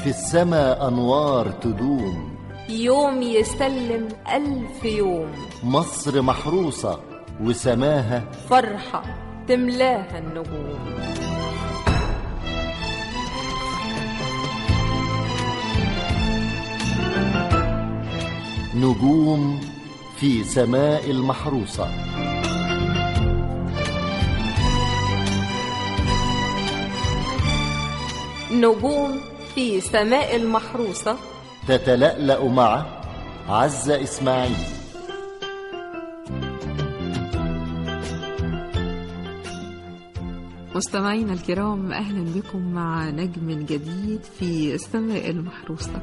في السما أنوار تدوم يوم يسلم ألف يوم مصر محروسة وسماها فرحة تملاها النجوم نجوم في سماء المحروسة نجوم في سماء المحروسة تتلألأ مع عزة إسماعيل مستمعينا الكرام أهلا بكم مع نجم جديد في السماء المحروسة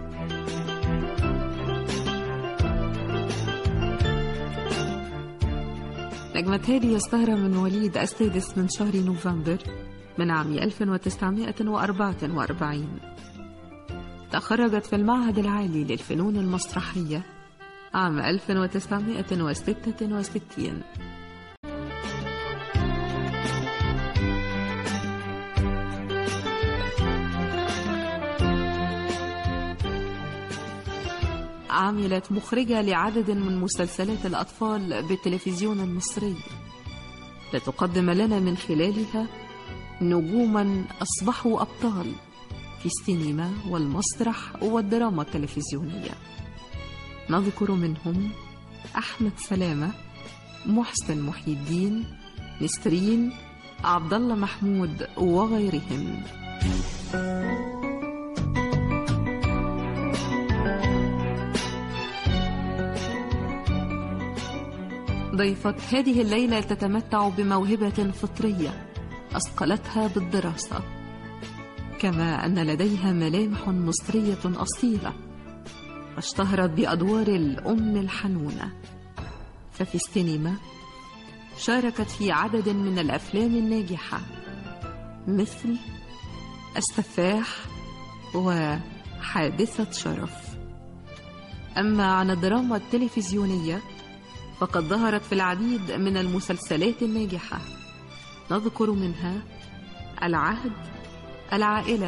نجمة هذه السهرة من وليد السادس من شهر نوفمبر من عام 1944 تخرجت في المعهد العالي للفنون المسرحية عام 1966 عملت مخرجة لعدد من مسلسلات الأطفال بالتلفزيون المصري لتقدم لنا من خلالها نجوما أصبحوا أبطال في السينما والمسرح والدراما التلفزيونية نذكر منهم أحمد سلامة محسن محي الدين نسرين عبد الله محمود وغيرهم ضيفة هذه الليلة تتمتع بموهبة فطرية أثقلتها بالدراسة كما أن لديها ملامح مصرية أصيلة اشتهرت بأدوار الأم الحنونة ففي السينما شاركت في عدد من الأفلام الناجحة مثل السفاح وحادثة شرف أما عن الدراما التلفزيونية فقد ظهرت في العديد من المسلسلات الناجحة نذكر منها العهد العائلة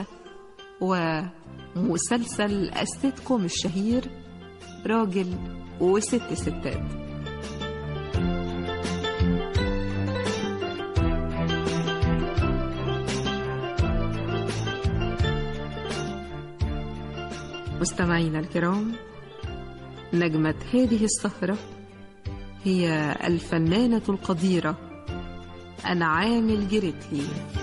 ومسلسل السيت كوم الشهير راجل وست ستات مستمعينا الكرام نجمة هذه السهرة هي الفنانة القديرة أنعام الجريتلي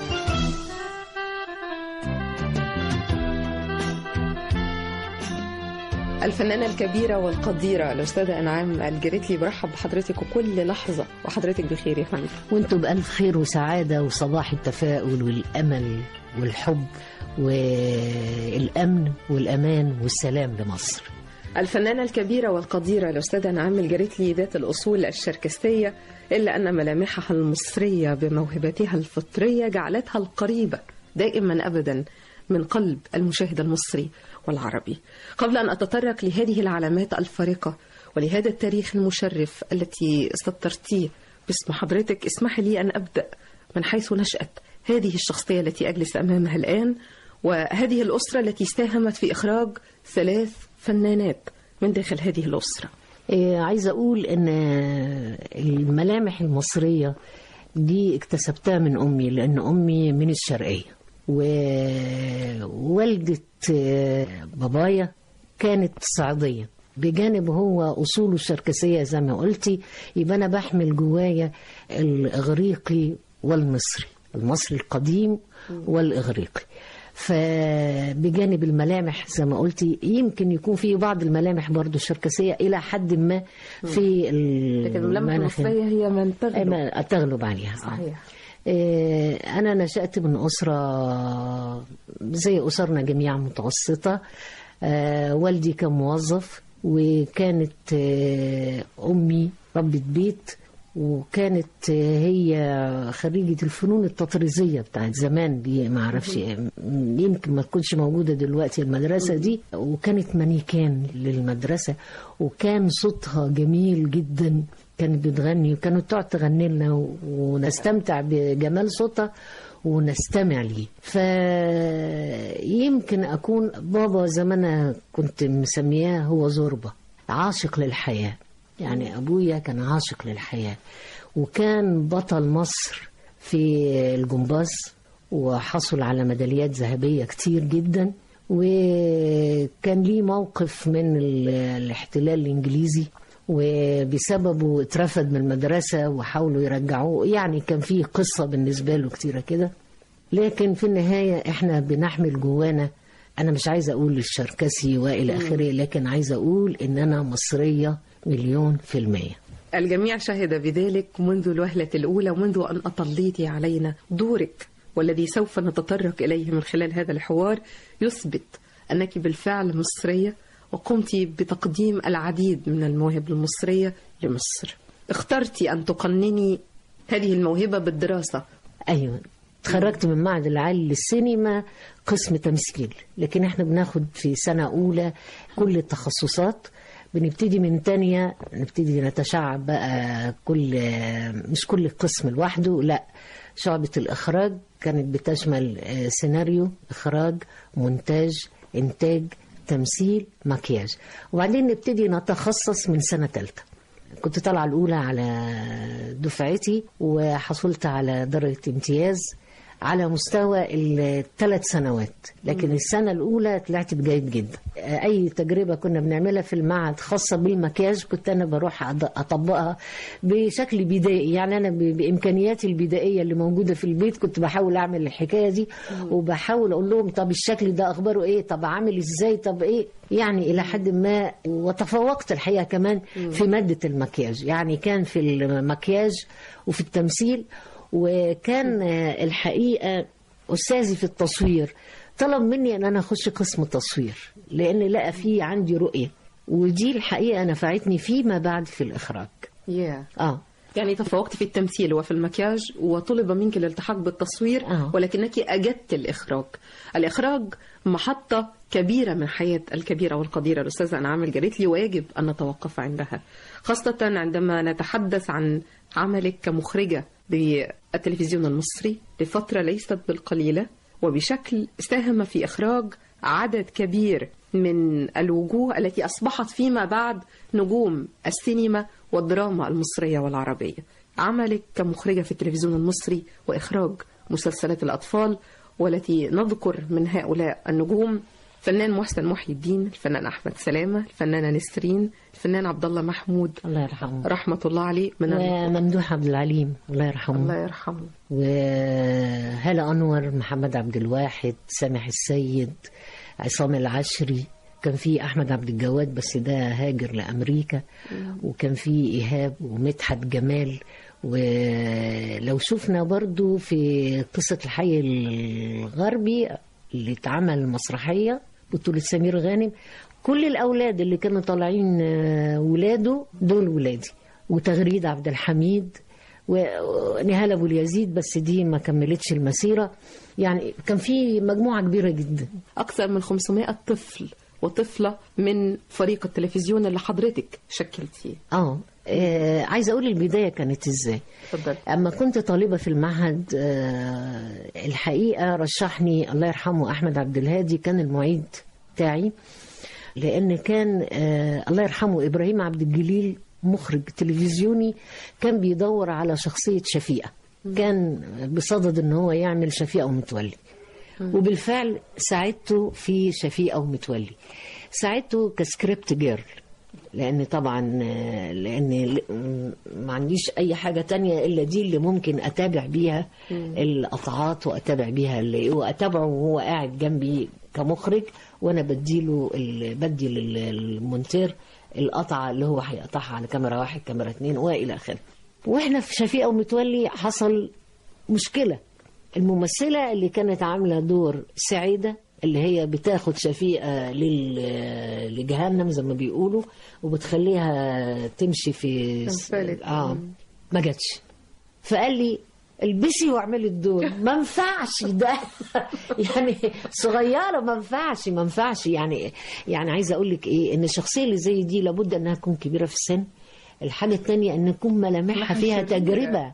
الفنانة الكبيرة والقديرة الأستاذة أنعام الجريتلي برحب بحضرتك وكل لحظة وحضرتك بخير يا فندم وانتم بألف خير وسعادة وصباح التفاؤل والأمل والحب والأمن والأمان والسلام لمصر الفنانة الكبيرة والقديرة الأستاذة نعام الجريتلي ذات الأصول الشركستية إلا أن ملامحها المصرية بموهبتها الفطرية جعلتها القريبة دائما أبدا من قلب المشاهد المصري والعربي قبل أن أتطرق لهذه العلامات الفارقة ولهذا التاريخ المشرف التي سطرتيه باسم حضرتك اسمح لي أن أبدأ من حيث نشأت هذه الشخصية التي أجلس أمامها الآن وهذه الأسرة التي ساهمت في إخراج ثلاث فنانات من داخل هذه الأسرة إيه عايزة أقول إن الملامح المصرية دي اكتسبتها من أمي لأن أمي من الشرقية ووالدة بابايا كانت صعيدية بجانب هو أصوله الشركسية زي ما قلتي يبقى أنا بحمل جوايا الإغريقي والمصري المصري القديم والإغريقي فبجانب الملامح زي ما قلتي يمكن يكون في بعض الملامح برضو الشركسية إلى حد ما في لكن الملامح المصرية هي من تغلب تغلب عليها صحيح أنا نشأت من أسرة زي أسرنا جميعا متوسطة والدي كان موظف وكانت أمي ربة بيت وكانت هي خريجة الفنون التطريزية بتاعت زمان دي ما اعرفش يمكن ما تكونش موجودة دلوقتي المدرسة دي وكانت مانيكان للمدرسة وكان صوتها جميل جدا كانت بتغني وكانت تقعد تغني لنا ونستمتع بجمال صوتها ونستمع ليه فيمكن أكون بابا زي ما أنا كنت مسمياه هو زربة عاشق للحياة يعني أبويا كان عاشق للحياة وكان بطل مصر في الجمباز وحصل على ميداليات ذهبية كتير جدا وكان ليه موقف من ال- الاحتلال الإنجليزي وبسببه اترفد من المدرسة وحاولوا يرجعوه يعني كان فيه قصة بالنسبة له كتيرة كده لكن في النهاية احنا بنحمل جوانا أنا مش عايزة أقول الشركسي وإلى آخره لكن عايزة أقول إن أنا مصرية مليون في المية الجميع شهد بذلك منذ الوهلة الأولى ومنذ أن أطليت علينا دورك والذي سوف نتطرق إليه من خلال هذا الحوار يثبت أنك بالفعل مصرية وقمت بتقديم العديد من المواهب المصرية لمصر اخترت أن تقنني هذه الموهبة بالدراسة ايوه اتخرجت من معهد العالي للسينما قسم تمثيل لكن احنا بناخد في سنة أولى كل التخصصات بنبتدي من تانية نبتدي نتشعب بقى كل مش كل قسم لوحده لا شعبة الإخراج كانت بتشمل آه، سيناريو إخراج مونتاج إنتاج تمثيل مكياج وبعدين نبتدي نتخصص من سنة تالتة كنت طالعة الأولى على دفعتي وحصلت على درجة امتياز على مستوى الثلاث سنوات لكن السنة الأولى طلعت بجيد جدا أي تجربة كنا بنعملها في المعهد خاصة بالمكياج كنت أنا بروح أض- أطبقها بشكل بدائي يعني أنا ب- بإمكانياتي البدائية اللي موجودة في البيت كنت بحاول أعمل الحكاية دي وبحاول أقول لهم طب الشكل ده أخباره إيه طب عامل إزاي طب إيه يعني إلى حد ما وتفوقت الحقيقة كمان في مادة المكياج يعني كان في المكياج وفي التمثيل وكان آه، الحقيقة أستاذي في التصوير طلب مني أن أنا أخش قسم تصوير لأن لقى فيه عندي رؤية ودي الحقيقة نفعتني فيما بعد في الإخراج yeah. آه يعني تفوقت في التمثيل وفي المكياج وطلب منك الالتحاق بالتصوير آه. ولكنك أجدت الإخراج الإخراج محطة كبيرة من حياة الكبيرة والقديرة الأستاذة أنعام الجريتلي ويجب أن نتوقف عندها خاصة عندما نتحدث عن عملك كمخرجة بالتلفزيون المصري لفترة ليست بالقليلة وبشكل ساهم في إخراج عدد كبير من الوجوه التي أصبحت فيما بعد نجوم السينما والدراما المصرية والعربية عملك كمخرجة في التلفزيون المصري وإخراج مسلسلات الأطفال والتي نذكر من هؤلاء النجوم الفنان محسن محي الدين الفنان أحمد سلامة الفنانة نسرين الفنان عبد الله محمود الله يرحمه رحمة الله عليه من ال- وممدوح عبد العليم الله يرحمه الله يرحمه وهلا أنور محمد عبد الواحد سامح السيد عصام العشري كان في أحمد عبد الجواد بس ده هاجر لأمريكا وكان في إيهاب ومدحت جمال ولو شفنا برضو في قصة الحي الغربي اللي اتعمل مسرحية بطولة سمير غانم كل الأولاد اللي كانوا طالعين آه، ولاده دول ولادي وتغريد عبد الحميد ونهال ابو اليزيد بس دي ما كملتش المسيره يعني كان في مجموعه كبيره جدا أكثر من 500 طفل وطفلة من فريق التلفزيون اللي حضرتك شكلتيه اه آه، عايزه اقول البدايه كانت ازاي اتفضل اما كنت طالبه في المعهد آه، الحقيقه رشحني الله يرحمه احمد عبد الهادي كان المعيد بتاعي لان كان آه، الله يرحمه ابراهيم عبد الجليل مخرج تلفزيوني كان بيدور على شخصيه شفيقه كان بصدد ان هو يعمل شفيقه ومتولي وبالفعل ساعدته في شفيقه ومتولي ساعدته كسكريبت جيرل لان طبعا آه، لان ل- ما عنديش اي حاجه تانية الا دي اللي ممكن اتابع بيها القطعات واتابع بيها اللي واتابعه وهو قاعد جنبي كمخرج وانا بديله ال- بدي لل- المونتير القطعه اللي هو هيقطعها على كاميرا واحد كاميرا اتنين والى اخره واحنا في شفيقه ومتولي حصل مشكله الممثله اللي كانت عامله دور سعيده اللي هي بتاخد شفيقه لل لجهنم زي ما بيقولوا وبتخليها تمشي في تنفلت. اه ما جاتش فقال لي البسي واعملي الدور ما ينفعش ده يعني صغيره ما ينفعش ما ينفعش يعني يعني عايزه اقول لك ايه ان الشخصيه اللي زي دي لابد انها تكون كبيره في السن الحاجه الثانيه ان تكون ملامحها ملامح فيها شريرة. تجربه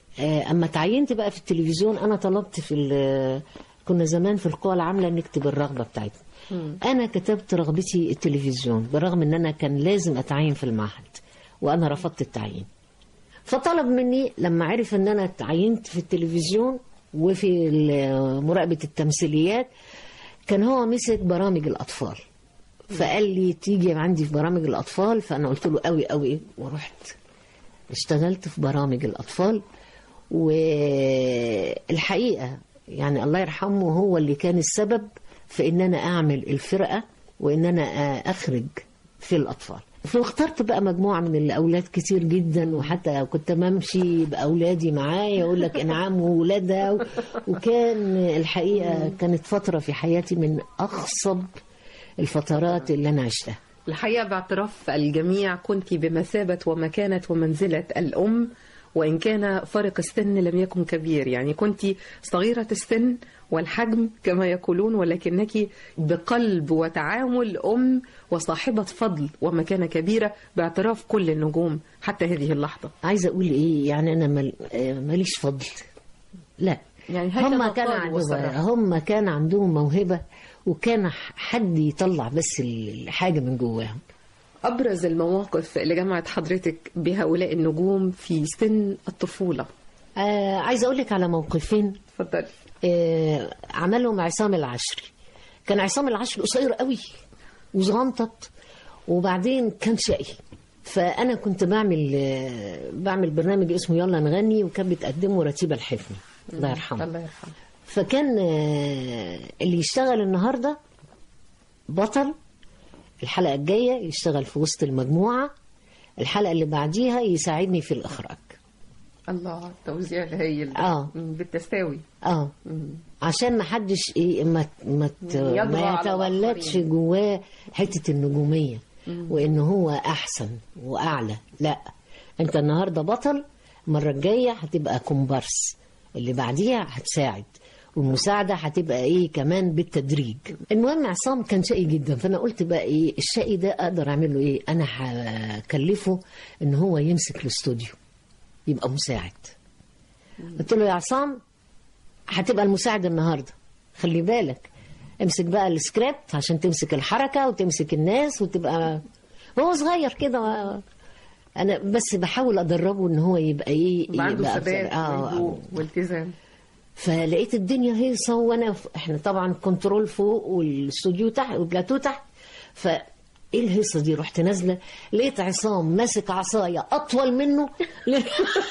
آه، اما تعينت بقى في التلفزيون انا طلبت في ال- كنا زمان في القوى العامله نكتب الرغبه بتاعتنا انا كتبت رغبتي التلفزيون برغم ان انا كان لازم اتعين في المعهد وانا رفضت التعيين فطلب مني لما عرف ان انا اتعينت في التلفزيون وفي ال- مراقبه التمثيليات كان هو مسك برامج الاطفال فقال لي تيجي عندي في برامج الاطفال فانا قلت له قوي قوي ورحت اشتغلت في برامج الأطفال والحقيقة يعني الله يرحمه هو اللي كان السبب في إن أنا أعمل الفرقة وإن أنا أخرج في الأطفال فاخترت بقى مجموعة من الأولاد كتير جدا وحتى كنت بمشي بأولادي معايا أقول لك إنعام وولادها وكان الحقيقة كانت فترة في حياتي من أخصب الفترات اللي أنا عشتها الحقيقة باعتراف الجميع كنت بمثابة ومكانة ومنزلة الأم وإن كان فارق السن لم يكن كبير يعني كنت صغيرة السن والحجم كما يقولون ولكنك بقلب وتعامل أم وصاحبة فضل ومكانة كبيرة باعتراف كل النجوم حتى هذه اللحظة عايزة أقول إيه يعني أنا مل... آه، ماليش فضل لا يعني هكذا هم كان قالوا عندهم وصرحوا. هم كان عندهم موهبة وكان حد يطلع بس الحاجة من جواهم أبرز المواقف اللي جمعت حضرتك بهؤلاء النجوم في سن الطفولة آه عايزة أقول لك على موقفين اتفضلي آه عملهم عصام العشري كان عصام العشري قصير قوي وصغنطط وبعدين كان شقي فأنا كنت بعمل آه بعمل برنامج اسمه يلا نغني وكان بتقدمه رتيبة الحفني الله يرحمه الله يرحمه فكان آه، اللي يشتغل النهارده بطل الحلقة الجاية يشتغل في وسط المجموعة الحلقة اللي بعديها يساعدني في الإخراج الله التوزيع الهايل ده. آه. مم، بالتساوي اه عشان ما حدش ايه ما ما ت- يطغى ما على يتولدش الآخرين. جواه حته النجوميه وان هو احسن واعلى لا انت النهارده بطل المره الجايه هتبقى كومبارس اللي بعديها هتساعد والمساعده هتبقى ايه كمان بالتدريج المهم عصام كان شقي جدا فانا قلت بقى ايه الشقي ده اقدر اعمل له ايه انا هكلفه ان هو يمسك الاستوديو يبقى مساعد قلت له يا عصام هتبقى المساعد النهارده خلي بالك امسك بقى السكريبت عشان تمسك الحركه وتمسك الناس وتبقى هو صغير كده انا بس بحاول ادربه ان هو يبقى ايه يبقى عنده يبقى ثبات أفضل. آه وهدوء والتزام فلقيت الدنيا هيصه وانا ف... احنا طبعا كنترول فوق والاستوديو تحت والبلاتو تحت ف ايه الهيصه دي رحت نازله لقيت عصام ماسك عصايه اطول منه ل-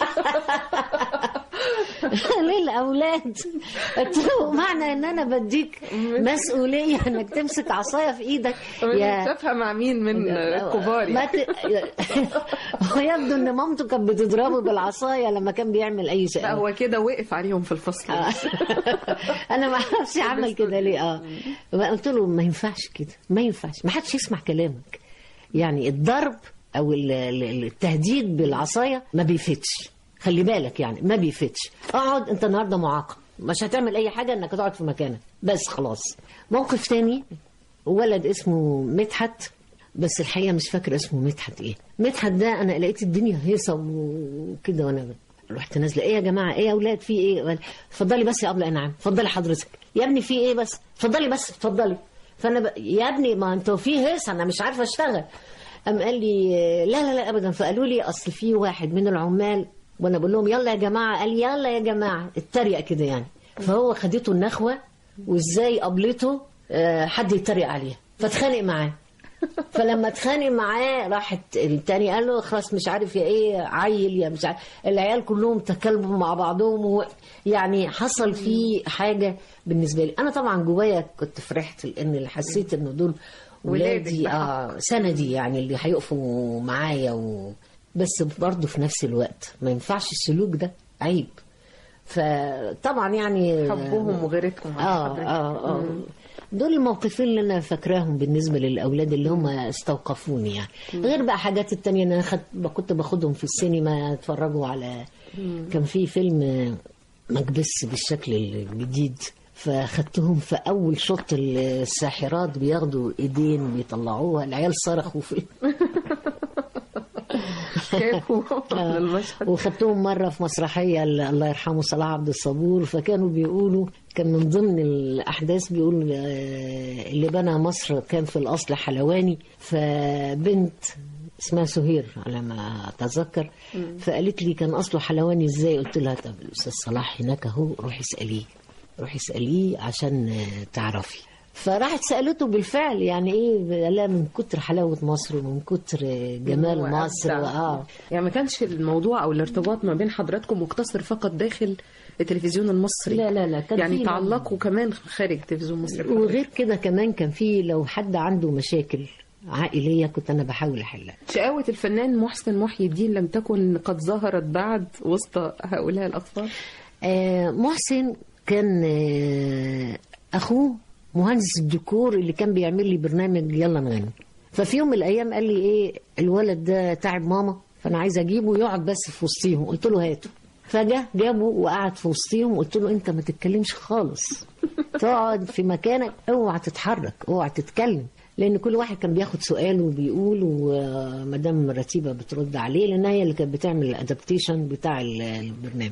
للاولاد قلت له معنى ان انا بديك مسؤوليه انك تمسك عصايه في ايدك شافها مع مين من الكبار ما يعني. ت... ويبدو ان مامته كانت بتضربه بالعصايه لما كان بيعمل اي شيء لا هو كده وقف عليهم في الفصل آه. انا ما اعرفش عمل كده ليه اه قلت له ما ينفعش كده ما ينفعش ما حدش يسمع كلامك يعني الضرب او ال- ال- التهديد بالعصايه ما بيفتش خلي بالك يعني ما بيفتش اقعد انت النهارده معاقب مش هتعمل اي حاجه انك تقعد في مكانك بس خلاص موقف تاني ولد اسمه مدحت بس الحقيقه مش فاكر اسمه مدحت ايه مدحت ده انا لقيت الدنيا هيصه وكده وانا رحت نازله ايه يا جماعه ايه يا اولاد في ايه قال، اتفضلي بس يا ابله انعام اتفضلي حضرتك يا ابني في ايه بس اتفضلي بس اتفضلي فانا ب... يا ابني ما انتوا في هيصه انا مش عارفه اشتغل قام قال لي لا لا لا ابدا فقالوا لي اصل في واحد من العمال وانا بقول لهم يلا يا جماعه قال يلا يا جماعه اتريق كده يعني فهو خدته النخوه وازاي قبلته آه، حد يتريق عليها فاتخانق معاه فلما اتخانق معاه راحت التاني قال له خلاص مش عارف يا ايه عيل يا مش عارف العيال كلهم تكلموا مع بعضهم و يعني حصل في حاجه بالنسبه لي انا طبعا جوايا كنت فرحت لان اللي حسيت انه دول ولادي ولادك اه سندي يعني اللي هيقفوا معايا و... بس برضه في نفس الوقت ما ينفعش السلوك ده عيب فطبعا يعني حبهم وغيرتهم على اه حضرتك. اه اه دول الموقفين اللي انا فاكراهم بالنسبه للاولاد اللي هم استوقفوني يعني غير بقى حاجات التانية انا خد... كنت باخدهم في السينما اتفرجوا على كان في فيلم مكبس بالشكل الجديد فاخدتهم في اول شوط الساحرات بياخدوا ايدين بيطلعوها العيال صرخوا في شافوا المشهد وخدتهم مرة في مسرحية ل- الله يرحمه صلاح عبد الصبور فكانوا بيقولوا كان من ضمن الأحداث بيقول آه، اللي بنى مصر كان في الأصل حلواني فبنت اسمها سهير على ما أتذكر فقالت لي كان أصله حلواني إزاي قلت لها طب الأستاذ صلاح هناك أهو روحي اسأليه روحي اسأليه عشان آه، تعرفي فراحت سألته بالفعل يعني ايه لا من كتر حلاوة مصر ومن كتر جمال وأبدع. مصر اه يعني ما كانش الموضوع او الارتباط ما بين حضراتكم مقتصر فقط داخل التلفزيون المصري لا لا لا كان يعني في- تعلقوا كمان خارج التلفزيون المصري وغير كده كمان كان في لو حد عنده مشاكل عائلية كنت أنا بحاول أحلها شقاوة الفنان محسن محي الدين لم تكن قد ظهرت بعد وسط هؤلاء الأطفال آه محسن كان آه أخوه مهندس الديكور اللي كان بيعمل لي برنامج يلا نغني ففي يوم من الأيام قال لي إيه الولد ده تعب ماما فأنا عايز أجيبه يقعد بس في وسطيهم قلت له هاته فجأة جابه وقعد في وسطيهم قلت له أنت ما تتكلمش خالص تقعد في مكانك اوعى تتحرك اوعى تتكلم لان كل واحد كان بياخد سؤال وبيقول ومدام رتيبه بترد عليه لان هي اللي كانت بتعمل الادابتيشن بتاع ال- البرنامج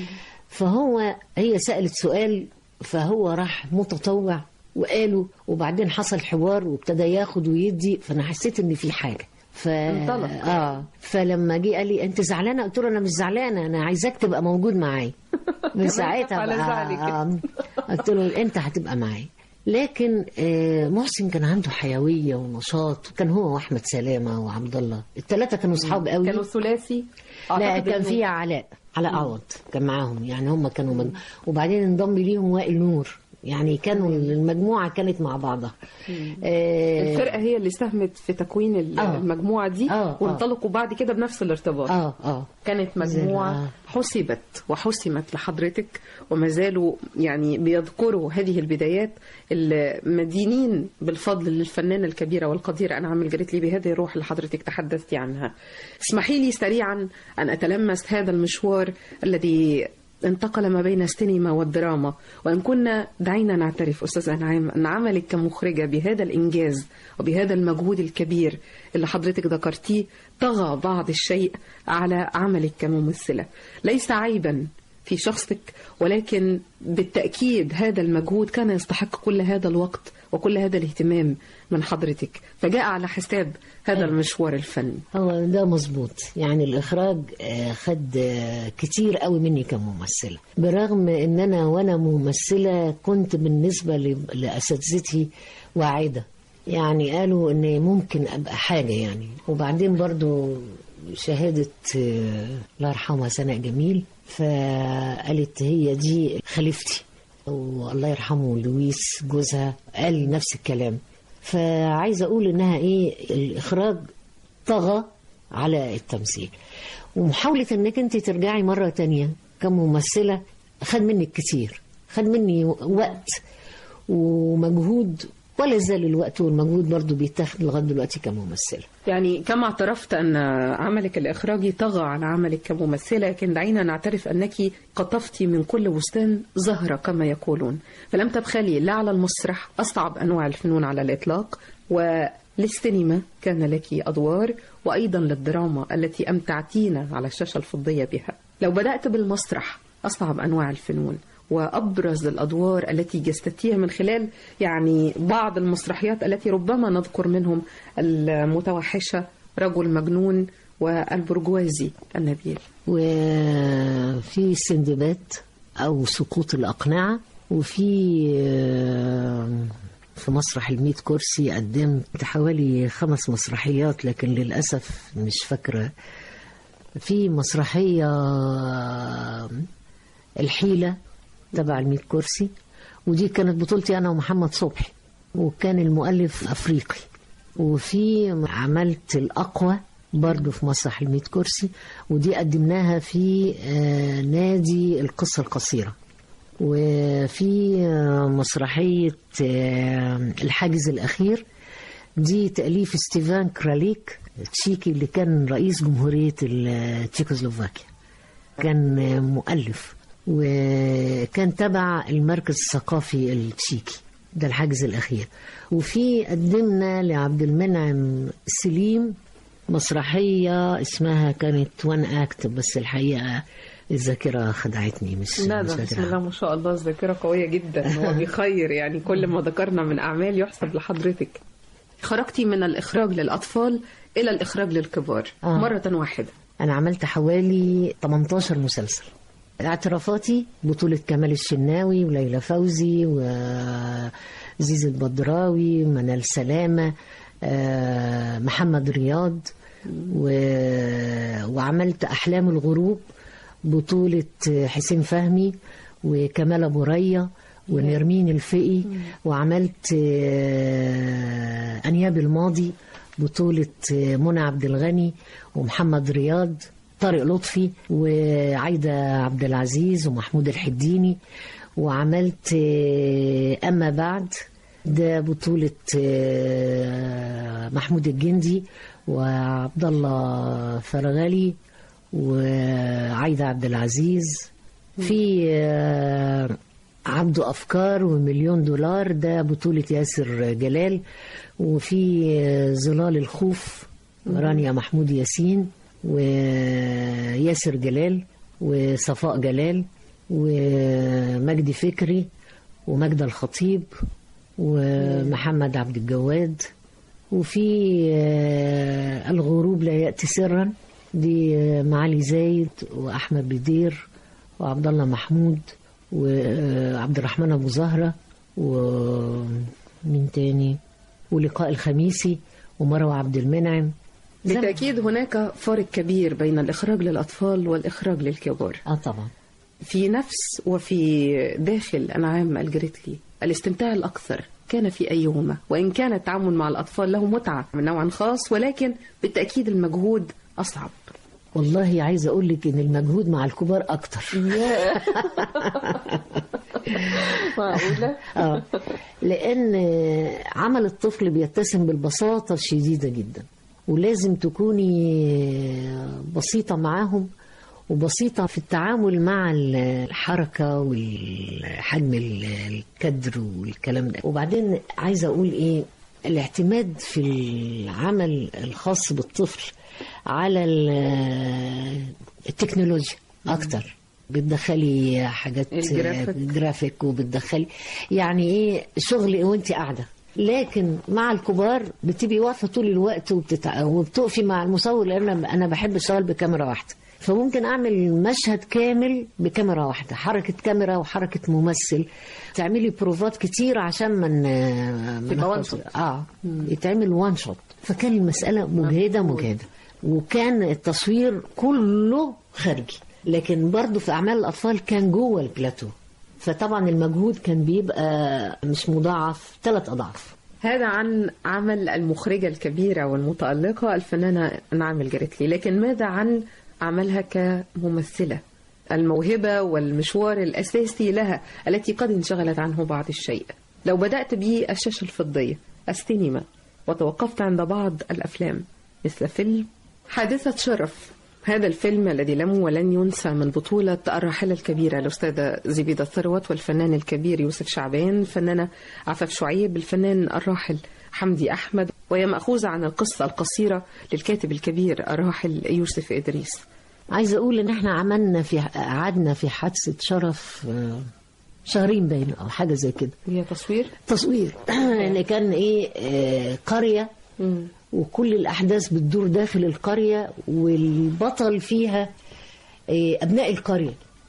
فهو هي سالت سؤال فهو راح متطوع وقاله وبعدين حصل حوار وابتدى ياخد ويدي فانا حسيت ان في حاجه ف... انطلق. اه فلما جه قال لي انت زعلانه قلت له انا مش زعلانه انا عايزاك تبقى موجود معايا من ساعتها على بقى زعلي كده. آه قلت له انت هتبقى معايا لكن آه، محسن كان عنده حيويه ونشاط كان هو واحمد سلامه وعبد الله الثلاثه كانوا اصحاب قوي كانوا ثلاثي لا أعتقد كان إنه- في علاء علاء عوض كان معاهم يعني هم كانوا مج... وبعدين انضم ليهم وائل نور يعني كانوا المجموعه كانت مع بعضها آه، الفرقة هي اللي ساهمت في تكوين ال- آه. المجموعة دي آه، آه. وانطلقوا بعد كده بنفس الارتباط اه اه كانت مجموعة آه. حسبت وحسمت لحضرتك وما زالوا يعني بيذكروا هذه البدايات المدينين بالفضل للفنانة الكبيرة والقديرة أنا عامل جريت لي بهذه الروح اللي حضرتك تحدثتي عنها اسمحي لي سريعا أن أتلمس هذا المشوار الذي انتقل ما بين السينما والدراما وإن كنا دعينا نعترف أستاذ أنعام أن عملك كمخرجة بهذا الإنجاز وبهذا المجهود الكبير اللي حضرتك ذكرتيه طغى بعض الشيء على عملك كممثلة ليس عيبا في شخصك ولكن بالتأكيد هذا المجهود كان يستحق كل هذا الوقت وكل هذا الاهتمام من حضرتك فجاء على حساب هذا المشوار الفني هو ده مظبوط يعني الاخراج آه، خد آه، كتير قوي مني كممثله برغم ان انا وانا ممثله كنت بالنسبه ل- لاساتذتي واعده يعني قالوا ان ممكن ابقى حاجه يعني وبعدين برضو شهاده آه، الله يرحمها سناء جميل فقالت هي دي خليفتي والله يرحمه لويس جوزها قال نفس الكلام فعايزه اقول انها ايه الاخراج طغى على التمثيل ومحاولة انك انت ترجعي مرة تانية كممثلة خد منك كتير خد مني وقت ومجهود ولا زال الوقت والمجهود برضو بيتاخد لغاية دلوقتي كممثلة يعني كما اعترفت أن عملك الإخراجي طغى على عملك كممثلة لكن دعينا نعترف أنك قطفت من كل بستان زهرة كما يقولون فلم تبخلي لا على المسرح أصعب أنواع الفنون على الإطلاق وللسينما كان لك أدوار وأيضا للدراما التي أمتعتينا على الشاشة الفضية بها لو بدأت بالمسرح أصعب أنواع الفنون وأبرز الأدوار التي جسدتيها من خلال يعني بعض المسرحيات التي ربما نذكر منهم المتوحشة رجل مجنون والبرجوازي النبيل وفي سندباد أو سقوط الأقنعة وفي آه، في مسرح الميت كرسي قدمت حوالي خمس مسرحيات لكن للأسف مش فاكرة في مسرحية آه، الحيلة تبع الميت كرسي ودي كانت بطولتي أنا ومحمد صبحي وكان المؤلف أفريقي وفي عملت الأقوى برضو في مسرح الميت كرسي ودي قدمناها في آه، نادي القصة القصيرة وفي آه، مسرحية آه، الحاجز الأخير دي تأليف ستيفان كراليك تشيكي اللي كان رئيس جمهورية ال- تشيكوسلوفاكيا كان آه، مؤلف وكان تبع المركز الثقافي التشيكي ده الحاجز الأخير وفي قدمنا لعبد المنعم سليم مسرحية اسمها كانت وان اكت بس الحقيقة الذاكرة خدعتني مش لا مش ده بسم فاكرها. الله ما شاء الله الذاكرة قوية جدا هو بيخير يعني كل ما ذكرنا من أعمال يحسب لحضرتك خرجتي من الإخراج للأطفال إلى الإخراج للكبار آه. مرة واحدة أنا عملت حوالي 18 مسلسل اعترافاتي بطولة كمال الشناوي وليلى فوزي وزيز البدراوي منال سلامة آه، محمد رياض و... وعملت أحلام الغروب بطولة حسين فهمي وكمال أبو ريا ونرمين الفقي وعملت آه، أنياب الماضي بطولة آه، منى عبد الغني ومحمد رياض طارق لطفي وعايدة عبد العزيز ومحمود الحديني وعملت آه، أما بعد ده بطولة آه، محمود الجندي وعبد الله فرغلي وعايدة عبد العزيز في آه، عبده أفكار ومليون دولار ده بطولة ياسر جلال وفي آه، ظلال الخوف رانيا محمود ياسين وياسر جلال وصفاء جلال ومجدي فكري ومجدة الخطيب ومحمد عبد الجواد وفي آه، الغروب لا يأتي سرا دي آه، معالي زايد وأحمد بدير وعبد الله محمود وعبد الرحمن أبو زهرة ومين تاني ولقاء الخميسي ومروة عبد المنعم زي ما- بالتأكيد هناك فارق كبير بين الإخراج للأطفال والإخراج للكبار اه طبعا في نفس وفي داخل أنعام الجريتلي الاستمتاع الأكثر كان في أيهما وإن كان التعامل مع الأطفال له متعة من نوع خاص ولكن بالتأكيد المجهود أصعب والله عايزه اقول لك ان المجهود مع الكبار اكتر معقولة؟ اه لان عمل الطفل بيتسم بالبساطه الشديده جدا ولازم تكوني بسيطه معاهم وبسيطه في التعامل مع الحركه والحجم الكدر والكلام ده وبعدين عايزه اقول ايه الاعتماد في العمل الخاص بالطفل على ال- التكنولوجيا اكتر بتدخلي حاجات الجرافيك. جرافيك وبتدخلي يعني ايه شغل وانت قاعده لكن مع الكبار بتبقي واقفه طول الوقت وبتتع... وبتقفي مع المصور لان انا انا بحب اشتغل بكاميرا واحده فممكن اعمل مشهد كامل بكاميرا واحده حركه كاميرا وحركه ممثل تعملي بروفات كتير عشان من تبقى وان شوت. اه يتعمل وان شوت فكان المساله مجهده مجهده وكان التصوير كله خارجي لكن برضه في اعمال الاطفال كان جوه البلاتو فطبعا المجهود كان بيبقى مش مضاعف ثلاث اضعاف هذا عن عمل المخرجة الكبيرة والمتألقة الفنانة نعم الجريتلي لكن ماذا عن عملها كممثلة الموهبة والمشوار الأساسي لها التي قد انشغلت عنه بعض الشيء لو بدأت بالشاشة الفضية السينما وتوقفت عند بعض الأفلام مثل فيلم حادثة شرف هذا الفيلم الذي لم ولن ينسى من بطولة الراحلة الكبيرة الأستاذة زبيدة ثروت والفنان الكبير يوسف شعبان الفنانة عفاف شعيب الفنان الراحل حمدي أحمد وهي مأخوذة عن القصة القصيرة للكاتب الكبير الراحل يوسف إدريس عايزه اقول ان احنا عملنا في قعدنا في حادثه شرف آه، شهرين باين او حاجه زي كده هي تصوير تصوير ان كان ايه آه، قريه وكل الأحداث بتدور داخل القرية والبطل فيها آه، أبناء القرية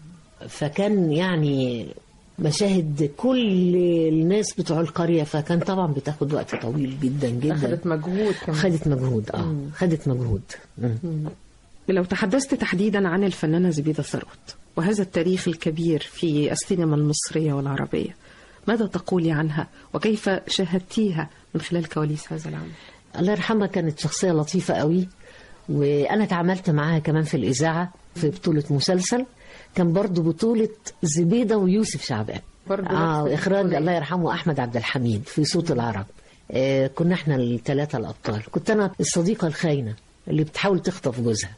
فكان يعني مشاهد كل الناس بتوع القرية فكان طبعا بتاخد وقت طويل جدا جدا أخذت مجهود كمان خدت مجهود اه خدت مجهود مم. لو تحدثت تحديدا عن الفنانة زبيدة ثروت وهذا التاريخ الكبير في السينما المصرية والعربية ماذا تقولي عنها وكيف شاهدتيها من خلال كواليس هذا العمل الله يرحمها كانت شخصية لطيفة قوي وأنا تعاملت معاها كمان في الإذاعة في بطولة مسلسل كان برضو بطولة زبيدة ويوسف شعبان برضو آه نفس إخراج البطولة. الله يرحمه أحمد عبد الحميد في صوت العرب آه كنا احنا الثلاثة الأبطال كنت أنا الصديقة الخاينة اللي بتحاول تخطف جوزها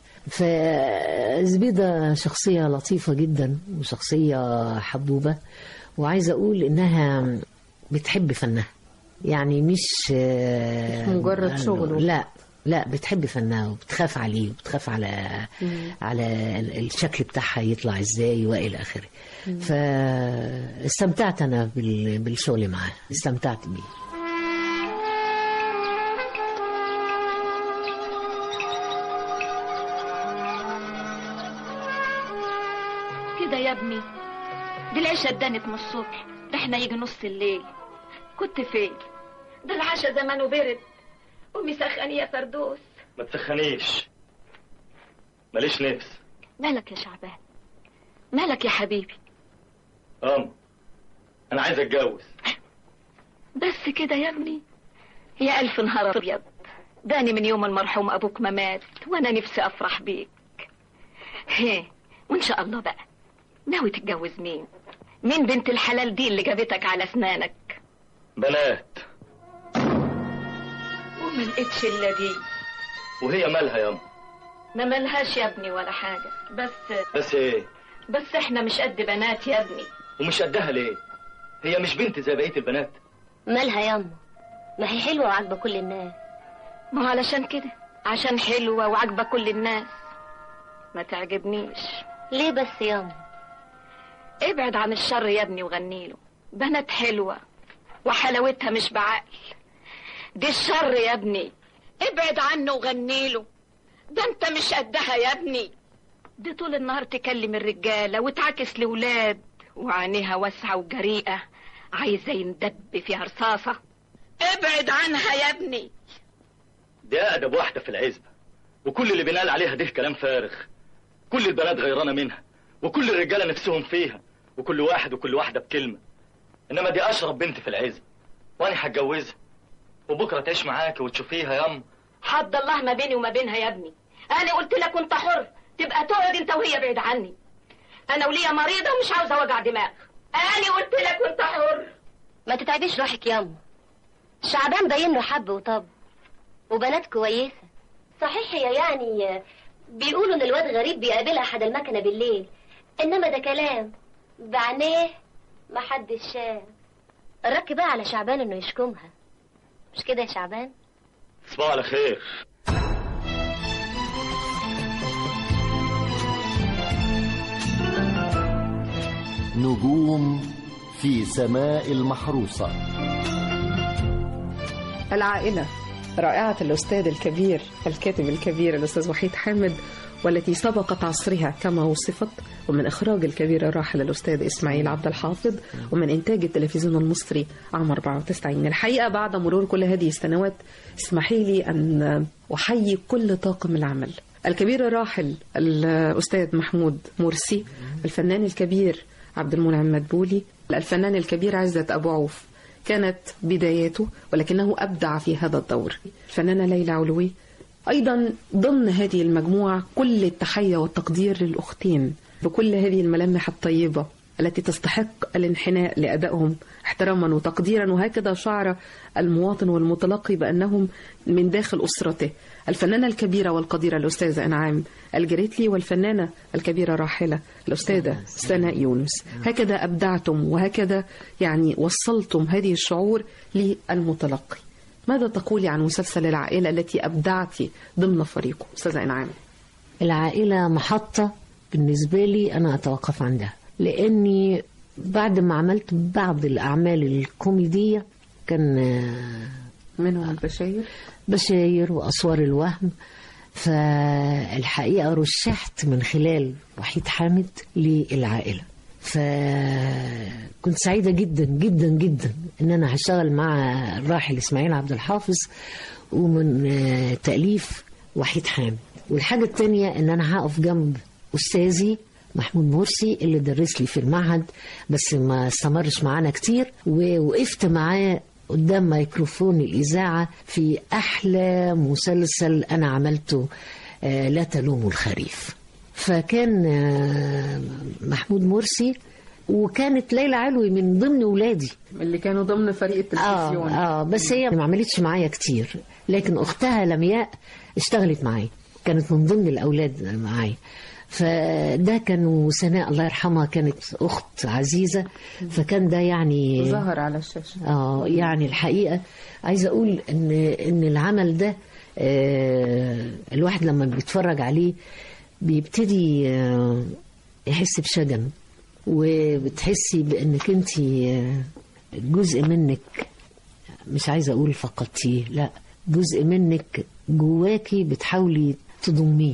فزبيدة شخصية لطيفة جدا وشخصية حبوبة وعايزة أقول إنها بتحب فنها يعني مش آه، مش مجرد شغل. لا لا بتحب فنها وبتخاف عليه وبتخاف على على ال- الشكل بتاعها يطلع ازاي والى اخره فاستمتعت انا بال- بالشغل معاه استمتعت بيه كده يا ابني دي العشاء اتدنت من الصبح ده احنا يجي نص الليل كنت فين ده العشاء زمانه برد قومي سخني يا فردوس ما تسخنيش ماليش نفس مالك يا شعبان مالك يا حبيبي ام انا عايز اتجوز بس كده يا ابني يا ألف نهار أبيض داني من يوم المرحوم أبوك ما مات وأنا نفسي أفرح بيك هي وإن شاء الله بقى ناوي تتجوز مين مين بنت الحلال دي اللي جابتك على أسنانك بنات وما لقيتش إلا دي وهي مالها يا ام ما ملهاش يا ابني ولا حاجة بس بس ايه بس احنا مش قد بنات يا ابني ومش قدها ليه هي مش بنت زي بقيه البنات مالها ياما ما هي حلوة وعاجبة كل الناس ما هو علشان كده عشان حلوة وعاجبة كل الناس ما تعجبنيش ليه بس ياما ابعد عن الشر يا ابني وغنيله بنات حلوة وحلاوتها مش بعقل دي الشر يا ابني ابعد عنه وغنيله ده انت مش قدها يا ابني دي طول النهار تكلم الرجالة وتعكس لولاد وعينيها واسعة وجريئة عايزة يندب فيها رصاصة ابعد عنها يا ابني دي اقدم واحده في العزبه وكل اللي بينقال عليها ده كلام فارغ كل البنات غيرانه منها وكل الرجاله نفسهم فيها وكل واحد وكل واحده بكلمه انما دي اشرف بنت في العزبه وانا هتجوزها وبكره تعيش معاكي وتشوفيها يا ام حد الله ما بيني وما بينها يا ابني انا قلت لك وانت حر تبقى تقعد انت وهي بعيد عني انا وليا مريضه ومش عاوزه وجع دماغ انا قلت لك وانت حر ما تتعبيش روحك ياما شعبان باين له حب وطب وبنات كويسة صحيح هي يعني بيقولوا ان الواد غريب بيقابلها حد المكنة بالليل انما ده كلام بعينيه ما حدش شاف الرك بقى على شعبان انه يشكمها مش كده يا شعبان تصبحوا على خير نجوم في سماء المحروسة العائلة رائعة الأستاذ الكبير الكاتب الكبير الأستاذ وحيد حامد والتي سبقت عصرها كما وصفت ومن إخراج الكبير الراحل الأستاذ إسماعيل عبد الحافظ ومن إنتاج التلفزيون المصري عام 94 الحقيقة بعد مرور كل هذه السنوات اسمحي لي أن أحيي كل طاقم العمل الكبير الراحل الأستاذ محمود مرسي الفنان الكبير عبد المنعم مدبولي الفنان الكبير عزت أبو عوف كانت بداياته ولكنه أبدع في هذا الدور الفنانة ليلى علوي أيضا ضمن هذه المجموعة كل التحية والتقدير للأختين بكل هذه الملامح الطيبة التي تستحق الانحناء لأدائهم احتراما وتقديرا وهكذا شعر المواطن والمتلقي بأنهم من داخل أسرته الفنانة الكبيرة والقديرة الأستاذة أنعام الجريتلي والفنانة الكبيرة راحلة الأستاذة سناء يونس هكذا أبدعتم وهكذا يعني وصلتم هذه الشعور للمتلقي ماذا تقولي عن مسلسل العائلة التي أبدعت ضمن فريقه أستاذة أنعام العائلة محطة بالنسبة لي أنا أتوقف عندها لأني بعد ما عملت بعض الأعمال الكوميدية كان آه، منهم البشاير بشاير وأسوار الوهم فالحقيقة رشحت من خلال وحيد حامد للعائلة فكنت سعيدة جدا جدا جدا ان انا هشتغل مع الراحل اسماعيل عبد الحافظ ومن آه، تأليف وحيد حامد والحاجة التانية ان انا هقف جنب استاذي محمود مرسي اللي درس لي في المعهد بس ما استمرش معانا كتير ووقفت معاه قدام ميكروفون الإذاعة في أحلى مسلسل أنا عملته آه، لا تلوموا الخريف فكان آه، محمود مرسي وكانت ليلى علوي من ضمن ولادي اللي كانوا ضمن فريق التلفزيون اه اه بس هي ما عملتش معايا كتير لكن اختها لمياء اشتغلت معايا كانت من ضمن الاولاد معايا فده كان وسناء الله يرحمها كانت اخت عزيزه فكان ده يعني ظهر على الشاشة اه يعني الحقيقه عايزه اقول ان ان العمل ده آه، الواحد لما بيتفرج عليه بيبتدي آه، يحس بشجن وبتحسي بانك انت جزء منك مش عايزه اقول فقدتيه لا جزء منك جواكي بتحاولي تضميه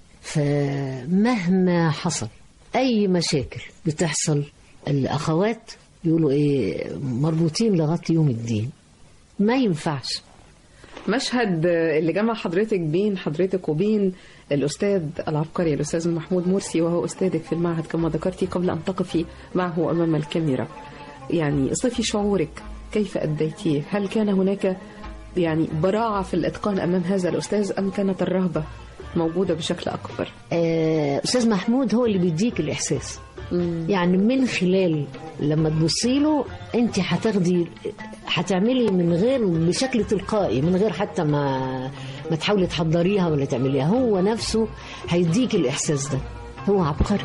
فمهما حصل اي مشاكل بتحصل الاخوات يقولوا ايه مربوطين لغايه يوم الدين ما ينفعش مشهد اللي جمع حضرتك بين حضرتك وبين الأستاذ العبقري الأستاذ محمود مرسي وهو أستاذك في المعهد كما ذكرتي قبل أن تقفي معه أمام الكاميرا يعني صفي شعورك كيف أديتيه هل كان هناك يعني براعة في الإتقان أمام هذا الأستاذ أم كانت الرهبة موجودة بشكل أكبر آه، استاذ محمود هو اللي بيديك الاحساس يعني من خلال لما تبصي له انت هتاخدي هتعملي من غير بشكل تلقائي من غير حتى ما ما تحاولي تحضريها ولا تعمليها هو نفسه هيديك الاحساس ده هو عبقري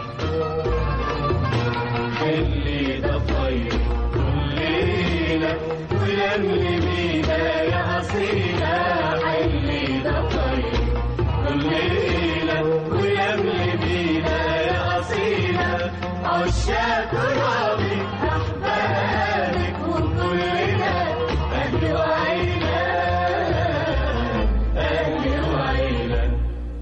اللي ده طيب كل ليلة ولملي بينا يا أصيلة اللي ده طيب كل ليلة ولملي بينا يا أصيلة عشاق ترابي أحبابك وكلنا أهل وعيلة أهل وعيلة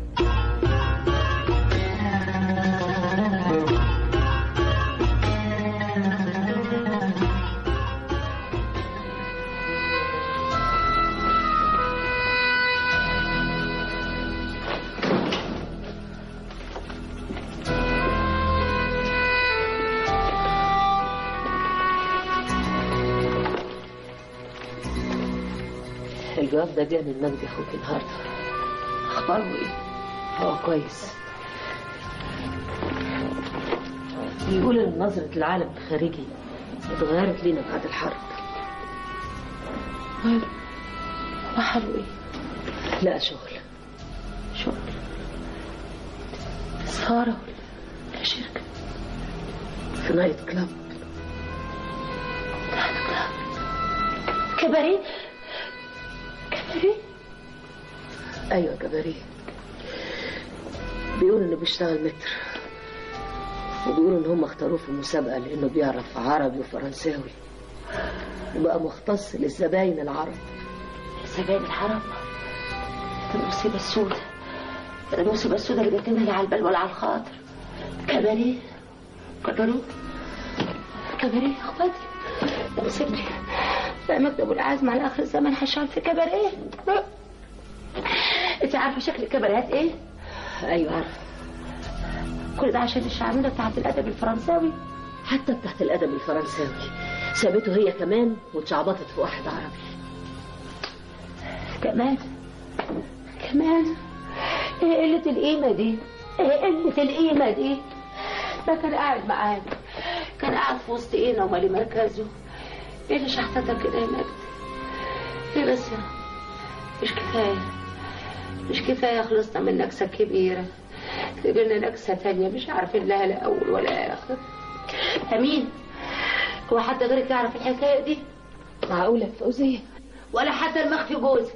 الجواب ده جه من مجدي اخوك النهارده اخباره ايه؟ هو كويس بيقول ان نظرة العالم الخارجي اتغيرت لينا بعد الحرب ماله؟ وحاله ايه؟ لا شغل شغل سهرة ولا شركة في نايت كلاب نايت كلاب كباريه كباريه ايوه كباريه بيقول انه بيشتغل متر وبيقولوا ان هم اختاروه في المسابقه لانه بيعرف عربي وفرنساوي وبقى مختص للزباين العرب الزبائن الحرام ده المصيبة السوداء ده المصيبة السوداء اللي جاتنا لا على البال ولا على الخاطر كباريه كباريه كباريه يا اخواتي ده مصيبتي بقى مكتب العزم على اخر الزمن هشتغل في كباريه انت عارفه شكل الكباريهات ايه؟ ايوه عارفه كل ده عشان الشعبيه بتاعت الادب الفرنساوي حتى بتاعت الادب الفرنساوي سابته هي كمان واتشعبطت في واحد عربي كمان كمان ايه قلة القيمة دي ايه قلة القيمة دي ده كان قاعد معانا كان قاعد في وسط اينا ومالي مركزه ايه اللي شحتتك كده يا مجدي ايه بس يا مش كفاية مش كفاية خلصنا من نكسة كبيرة تجيلنا نكسة تانية مش عارفين لها لا أول ولا آخر أمين هو حد غيرك يعرف الحكاية دي معقولة يا فوزية ولا حتى المخفي جوزك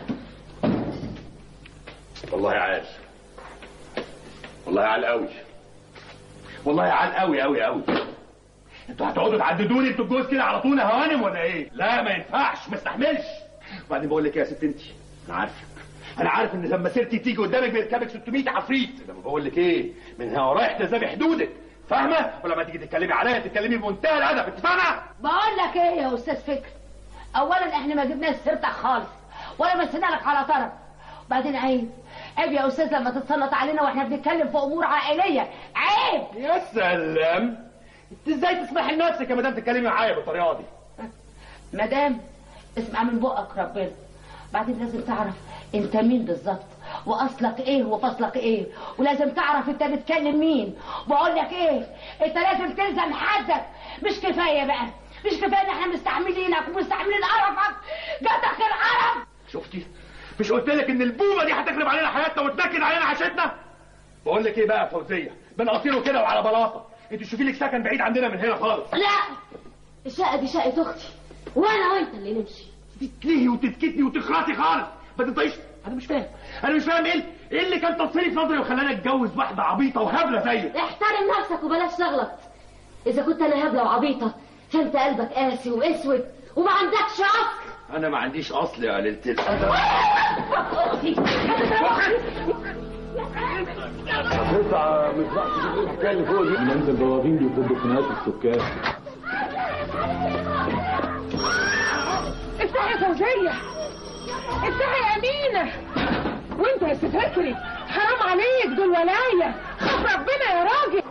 والله عال والله عال قوي والله عال قوي قوي قوي انتوا هتقعدوا تعددوني انتوا الجوز كده على طول يا هوانم ولا ايه؟ لا ما ينفعش ما استحملش وبعدين بقول لك ايه يا ست انت انا عارفك انا عارف ان لما سيرتي تيجي قدامك بيركبك 600 عفريت لما بقول لك ايه من هنا ورايح تزابي حدودك فاهمه ولما تيجي تتكلمي عليا تتكلمي بمنتهى الادب انت فاهمه بقول لك ايه يا استاذ فكر اولا احنا ما جبناش سيرتك خالص ولا مسينا لك على طرف وبعدين عيب عيب يا استاذ لما تتسلط علينا واحنا بنتكلم في امور عائليه عيب يا سلام انت ازاي تسمحي لنفسك يا مدام تتكلمي معايا بالطريقه دي مدام اسمع من بقك ربنا بعدين لازم تعرف انت مين بالظبط واصلك ايه وفصلك ايه ولازم تعرف انت بتكلم مين بقول لك ايه انت لازم تلزم حدك مش كفايه بقى مش كفايه ان احنا مستحملينك ومستحملين قرفك جاتك القرف شفتي مش قلت لك ان البومه دي هتخرب علينا حياتنا وتنكد علينا عيشتنا بقول لك ايه بقى يا فوزيه بنقصيره كده وعلى بلاطه انت شوفي لك سكن بعيد عندنا من هنا خالص لا الشقه دي شقه اختي وانا وانت اللي نمشي تتلهي وتتكتني وتخرطي خالص ما تنطقيش انا مش فاهم انا مش فاهم ايه ايه اللي كان تصريف نظري وخلاني اتجوز واحده عبيطه وهبله زيك احترم نفسك وبلاش تغلط اذا كنت انا هبله وعبيطه فانت قلبك قاسي واسود وما عندكش عقل انا ما عنديش اصل يا ليله الادب تسعة مش بقى تشوف ايه الحكايه اللي فوق دي انت البوابين بيفضوا خناقات السكان افتحي يا فوزية افتحي يا أمينة وانت يا ست فكري حرام عليك دول ولاية خاف ربنا يا راجل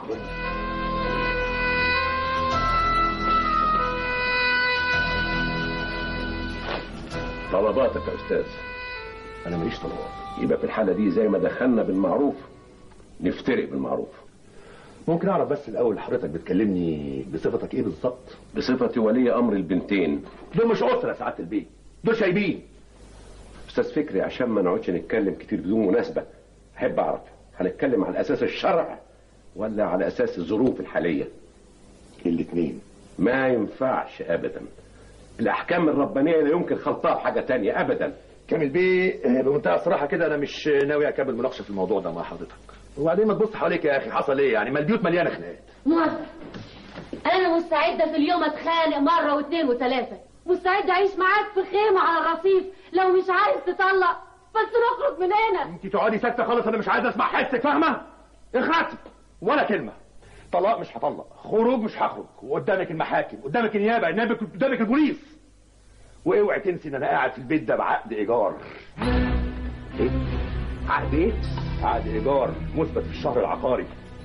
طلباتك يا استاذ انا ماليش طلبات يبقى في الحاله دي زي ما دخلنا بالمعروف نفترق بالمعروف ممكن اعرف بس الاول حضرتك بتكلمني بصفتك ايه بالظبط بصفتي ولي امر البنتين دول مش اسره يا سعاده البيت دول شايبين استاذ فكري عشان ما نقعدش نتكلم كتير بدون مناسبه احب اعرف هنتكلم على اساس الشرع ولا على اساس الظروف الحاليه الاثنين ما ينفعش ابدا الاحكام الربانيه لا يمكن خلطها بحاجه تانية ابدا كامل بيه آه، بمنتهى الصراحه كده انا مش ناوي اكمل مناقشه في الموضوع ده مع حضرتك وبعدين ما تبص حواليك يا اخي حصل ايه يعني ما البيوت مليانه خناقات موافق انا مستعده في اليوم اتخانق مره واثنين وثلاثه مستعده اعيش معاك في خيمه على الرصيف لو مش عايز تطلق بس نخرج من هنا انت تقعدي ساكته خالص انا مش عايز اسمع حسك فاهمه اخرتي ولا كلمه طلاق مش هطلق خروج مش هخرج وقدامك المحاكم قدامك النيابه قدامك قدامك البوليس واوعي تنسي ان انا قاعد في البيت ده بعقد ايجار ايه عقد ايه عقد ايجار مثبت في الشهر العقاري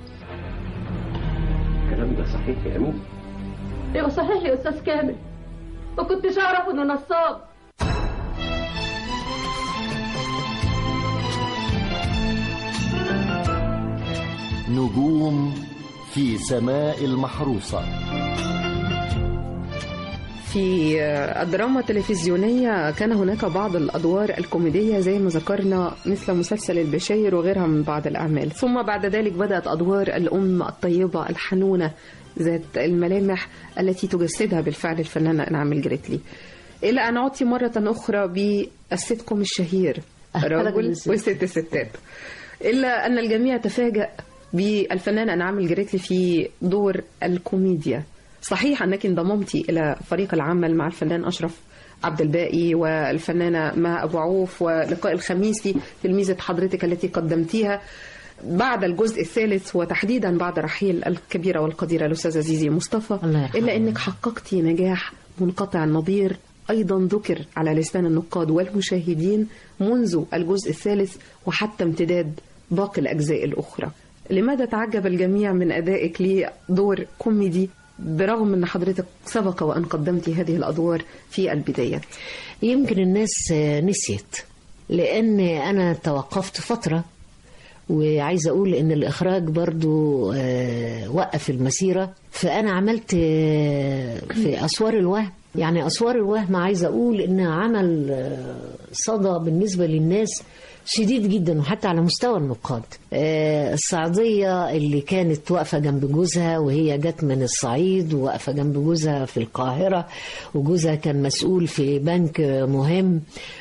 الكلام ده صحيح يا امين ايوه صحيح يا استاذ كامل ما كنتش اعرف انه نصاب نجوم في سماء المحروسة في الدراما التلفزيونية كان هناك بعض الأدوار الكوميدية زي ما ذكرنا مثل مسلسل البشاير وغيرها من بعض الأعمال ثم بعد ذلك بدأت أدوار الأم الطيبة الحنونة ذات الملامح التي تجسدها بالفعل الفنانة أنعام الجريتلي إلى أن عدت مرة أخرى بالسيت كوم الشهير رجل وست ستات إلا أن الجميع تفاجأ بالفنانة أنعام الجريتلي في دور الكوميديا صحيح أنك انضممت إلى فريق العمل مع الفنان أشرف عبد الباقي والفنانة مها أبو عوف ولقاء الخميسي تلميذة حضرتك التي قدمتيها بعد الجزء الثالث وتحديدا بعد رحيل الكبيرة والقديرة الأستاذة زيزي مصطفى إلا أنك حققت نجاح منقطع النظير أيضا ذكر على لسان النقاد والمشاهدين منذ الجزء الثالث وحتى امتداد باقي الأجزاء الأخرى لماذا تعجب الجميع من أدائك لدور كوميدي برغم أن حضرتك سبق وأن قدمت هذه الأدوار في البداية يمكن الناس نسيت لأن أنا توقفت فترة وعايزة أقول إن الإخراج برضو آه، وقف المسيرة فأنا عملت آه، في أسوار الوهم يعني أسوار الوهم عايزة أقول إنها عمل آه، صدى بالنسبة للناس شديد جدا وحتى على مستوى النقاد آه، الصعيدية اللي كانت واقفة جنب جوزها وهي جت من الصعيد وواقفة جنب جوزها في القاهرة وجوزها كان مسؤول في بنك مهم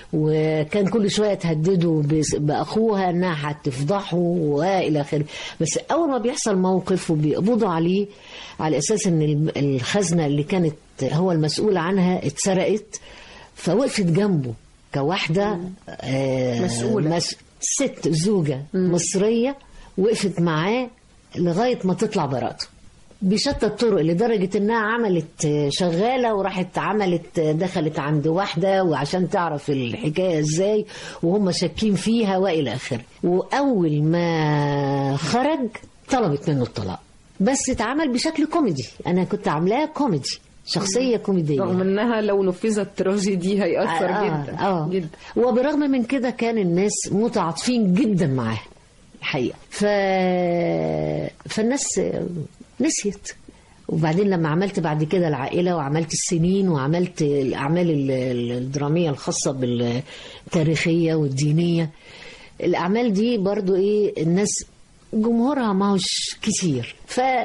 وكان كل شوية تهدده بس- بأخوها إنها هتفضحه وإلى آخره بس أول ما بيحصل موقف وبيقبضوا عليه على أساس إن الم- الخزنة اللي كانت هو المسؤول عنها اتسرقت فوقفت جنبه كواحدة آه، مسؤولة. مس... ست زوجة مصرية وقفت معاه لغاية ما تطلع براءته بشتى الطرق لدرجة انها عملت آه، شغالة وراحت عملت آه، دخلت عند واحدة وعشان تعرف الحكاية ازاي وهم شاكين فيها والى اخره واول ما خرج طلبت منه الطلاق بس اتعمل بشكل كوميدي انا كنت عاملاه كوميدي شخصية كوميدية رغم أنها لو نفذت تراجيدي هيأثر آه جدا آه جدا وبرغم من كده كان الناس متعاطفين جدا معاه الحقيقة ف... فالناس نسيت وبعدين لما عملت بعد كده العائلة وعملت السنين وعملت الأعمال ال- ال- الدرامية الخاصة بالتاريخية والدينية الأعمال دي برضو إيه الناس جمهورها ما هوش كتير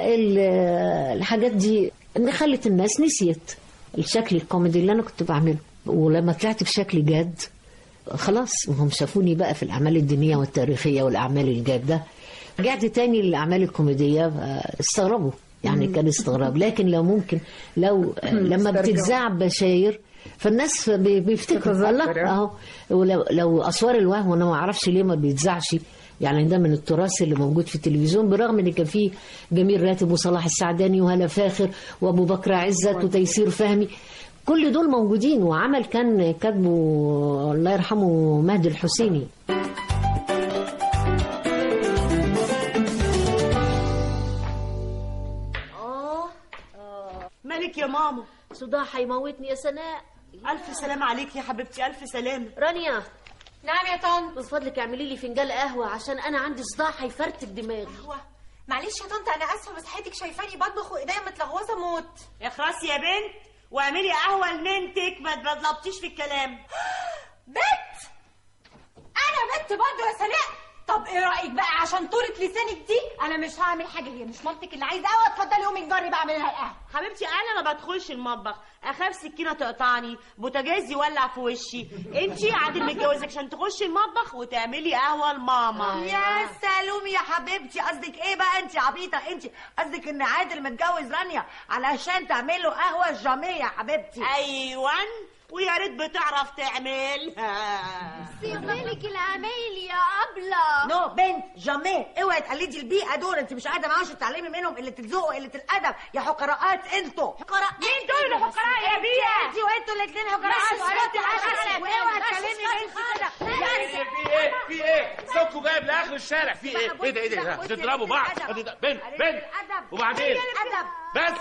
فالحاجات دي اللي خلت الناس نسيت الشكل الكوميدي اللي أنا كنت بعمله ولما طلعت بشكل جاد خلاص هم شافوني بقى في الأعمال الدينية والتاريخية والأعمال الجادة رجعت تاني للأعمال الكوميدية آه، استغربوا يعني كان استغراب لكن لو ممكن لو آه، لما استرجعوا. بتتذاع بشاير فالناس بي- بيفتكروا تتذكر، الله آه. اهو ولو لو اسوار الوهم انا ما اعرفش ليه ما بيتذاعش يعني ده من التراث اللي موجود في التلفزيون برغم ان كان فيه جميل راتب وصلاح السعداني وهلا فاخر وابو بكر عزت وتيسير فهمي كل دول موجودين وعمل كان كاتبه الله يرحمه مهدي الحسيني اه مالك يا ماما صداع هيموتني يا سناء الف سلام عليك يا حبيبتي الف سلام رانيا نعم يا طنط من فضلك اعملي لي فنجان قهوه عشان انا عندي صداع هيفرتك دماغي معلش يا طنط انا اسفه بس حياتك شايفاني بطبخ وايديا متلغوصه موت اخرسي يا بنت واعملي قهوه لمنتك ما تبطلبتيش في الكلام بنت انا بنت برضه يا سناء طب ايه رايك بقى عشان طولة لسانك دي انا مش هعمل حاجه هي مش مامتك اللي عايزه قهوه اتفضلي قومي جربي بعملها القهوه حبيبتي انا ما بدخلش المطبخ اخاف سكينه تقطعني بوتاجاز يولع في وشي انتي عادل متجوزك عشان تخشي المطبخ وتعملي قهوه لماما يا سلوم يا حبيبتي قصدك ايه بقى انت عبيطه انت قصدك ان عادل متجوز رانيا علشان تعمل له قهوه جاميه يا حبيبتي ايوان ويا ريت بتعرف تعملها مالك العمايل يا ابله نو بنت جاميه اوعي تقلدي البيئه دول انت مش قاعده معاهم تتعلمي منهم قله الذوق وقله الادب يا حقراءات انتوا حقراء مين دول اللي حقراء يا بيئة؟ انت وانتوا الاثنين حقراء بس اسكتي اسكتي، عشان اوعي تكلمي بنت كده في ايه في ايه صوتكم جايب لاخر الشارع في ايه ايه ده ايه ده هتضربوا بعض هتض- بنت بنت وبعدين بس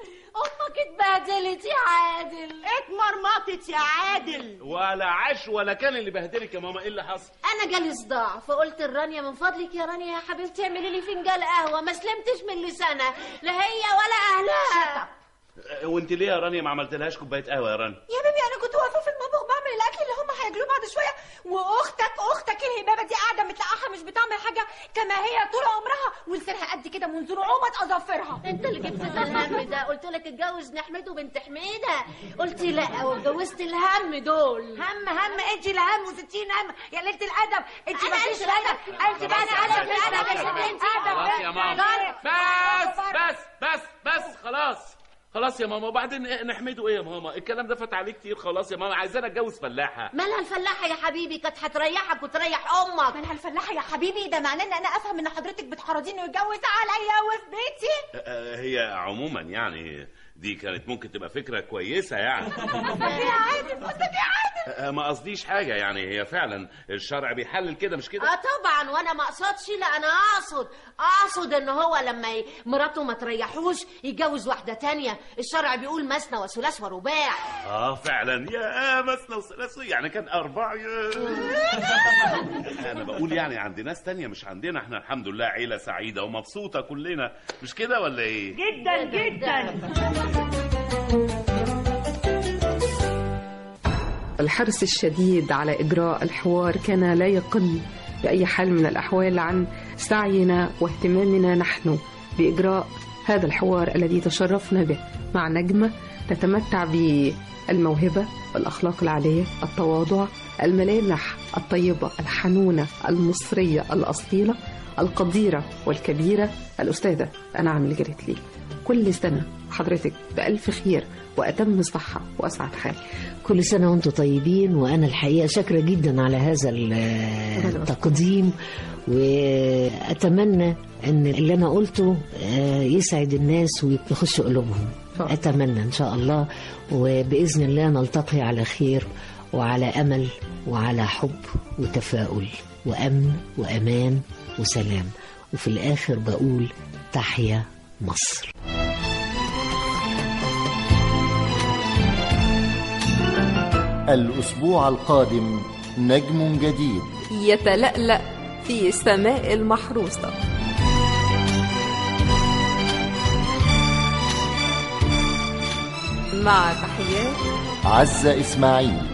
امك اتبهدلت يا عادل اتمرمطت يا عادل ولا عاش ولا كان اللي بهدلك يا ماما ايه اللي حصل انا جالي صداع فقلت لرانيا من فضلك يا رانيا يا حبيبتي اعملي لي فنجان قهوه ما سلمتش من لسانها لا هي ولا اهلها أه، وانت ليه يا رانيا ما عملتلهاش كوبايه قهوه يا رانيا يا بيبي انا كنت واقفه في المطبخ بعمل الاكل اللي هم هياكلوه بعد شويه واختك اختك الهبابه دي قاعده متلقحه مش بتعمل حاجه كما هي طول عمرها ولسانها قد كده منذ رعومه اظافرها انت اللي جبت لنا الهم ده قلت لك اتجوز نحمده بنت حميده قلت لا واتجوزت الهم دول هم هم انت الهم وستين هم يا ليله الادب انت أنا ما فيش قلت ادب انت بقى خلاص ادب ادب خلاص يا ماما بس بس بس بس خلاص خلاص يا ماما وبعدين إيه نحمده ايه يا ماما الكلام ده فات عليه كتير خلاص يا ماما عايزانا اتجوز فلاحه مالها الفلاحه يا حبيبي كانت هتريحك وتريح امك مالها الفلاحه يا حبيبي ده معناه ان انا افهم ان حضرتك بتحرضيني ويتجوز عليا وفي بيتي أه، هي عموما يعني دي كانت ممكن تبقى فكره كويسه يعني يا عادل قصدك يا عادل أه، ما قصديش حاجه يعني هي فعلا الشرع بيحلل كده مش كده اه طبعا وانا ما اقصدش لا انا اقصد اقصد ان هو لما ي- مراته ما تريحوش يتجوز واحده تانية الشرع بيقول مثنى وثلاث ورباع اه فعلا يا مثنى وثلاث يعني كان اربع يا انا بقول يعني عند ناس تانية مش عندنا احنا الحمد لله عيله سعيده ومبسوطه كلنا مش كده ولا ايه جدا جدا الحرص الشديد على إجراء الحوار كان لا يقل بأي حال من الأحوال عن سعينا واهتمامنا نحن بإجراء هذا الحوار الذي تشرفنا به مع نجمة تتمتع بالموهبة والأخلاق العالية التواضع الملامح الطيبة الحنونة المصرية الأصيلة القديرة والكبيرة الأستاذة أنعم الجريتلي كل سنة حضرتك بألف خير وأتم صحة وأسعد حال كل سنة وانتم طيبين وأنا الحقيقة شاكرة جدا على هذا التقديم وأتمنى أن اللي أنا قلته آه، يسعد الناس ويخش قلوبهم أتمنى إن شاء الله وبإذن الله نلتقي على خير وعلى أمل وعلى حب وتفاؤل وأمن وأمان وسلام وفي الآخر بقول تحيا مصر الأسبوع القادم نجم جديد يتلألأ في سماء المحروسة مع تحيات عزة إسماعيل